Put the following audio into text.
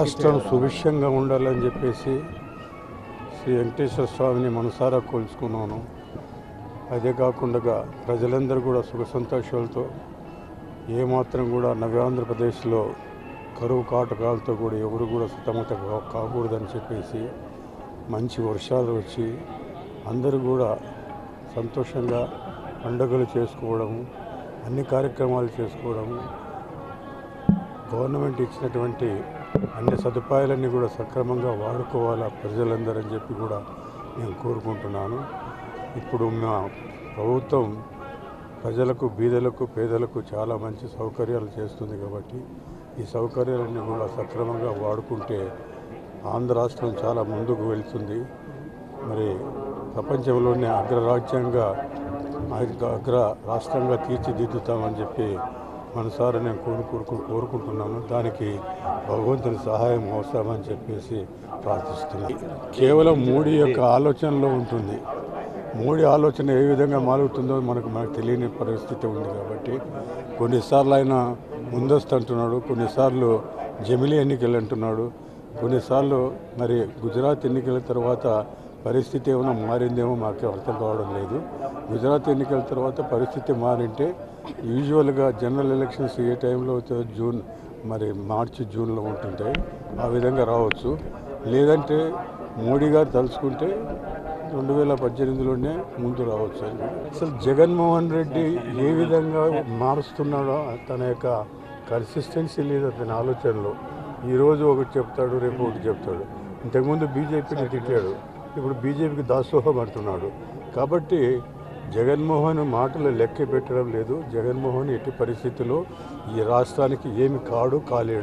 రాష్ట్రం సుభిక్షంగా ఉండాలని చెప్పేసి శ్రీ వెంకటేశ్వర స్వామిని మనసారా కోల్చుకున్నాను అదే కాకుండా ప్రజలందరూ కూడా సుఖ సంతోషాలతో ఏమాత్రం కూడా నవ్యాంధ్రప్రదేశ్లో కరువు కాటకాలతో కూడా ఎవరు కూడా సతమత కా- కాకూడదని చెప్పేసి మంచి వర్షాలు వచ్చి అందరూ కూడా సంతోషంగా పండుగలు చేసుకోవడము అన్ని కార్యక్రమాలు చేసుకోవడము గవర్నమెంట్ ఇచ్చినటువంటి అన్ని సదుపాయాలన్నీ కూడా సక్రమంగా వాడుకోవాలా ప్రజలందరూ అని చెప్పి కూడా నేను కోరుకుంటున్నాను ఇప్పుడు మా ప్రభుత్వం ప్రజలకు బీదలకు పేదలకు చాలా మంచి సౌకర్యాలు చేస్తుంది కాబట్టి ఈ సౌకర్యాలన్నీ కూడా సక్రమంగా వాడుకుంటే ఆంధ్ర రాష్ట్రం చాలా ముందుకు వెళ్తుంది మరి ప్రపంచంలోనే అగ్రరాజ్యంగా అగ్ర అగ్ర రాష్ట్రంగా తీర్చిదిద్దుతామని చెప్పి మనసారా నేను కోరుకు కోరుకుంటున్నాను దానికి భగవంతుని సహాయం అవసరమని చెప్పేసి ప్రార్థిస్తున్నాను కేవలం మోడీ యొక్క ఆలోచనలో ఉంటుంది మోడీ ఆలోచన ఏ విధంగా మారుతుందో మనకు మనకు తెలియని పరిస్థితి ఉంది కాబట్టి కొన్నిసార్లు ఆయన ముందస్తు అంటున్నాడు కొన్నిసార్లు జమిలీ ఎన్నికలు అంటున్నాడు కొన్నిసార్లు మరి గుజరాత్ ఎన్నికల తర్వాత పరిస్థితి ఏమైనా మారిందేమో మాకు అర్థం కావడం లేదు గుజరాత్ ఎన్నికల తర్వాత పరిస్థితి మారింటే యూజువల్గా జనరల్ ఎలక్షన్స్ ఏ టైంలో అవుతుందో జూన్ మరి మార్చి జూన్లో ఉంటుంటాయి ఆ విధంగా రావచ్చు లేదంటే మోడీ గారు తలుచుకుంటే రెండు వేల పద్దెనిమిదిలోనే ముందు రావచ్చు అసలు జగన్మోహన్ రెడ్డి ఏ విధంగా మారుస్తున్నాడో తన యొక్క కన్సిస్టెన్సీ లేదు అతని ఆలోచనలో ఈరోజు ఒకటి చెప్తాడు రేపు ఒకటి చెప్తాడు ఇంతకుముందు బీజేపీని తిట్టాడు ఇప్పుడు బీజేపీకి దాసోహం అంటున్నాడు కాబట్టి జగన్మోహన్ మాటలు లెక్క పెట్టడం లేదు జగన్మోహన్ ఎట్టి పరిస్థితుల్లో ఈ రాష్ట్రానికి ఏమి కాడు కాలేడు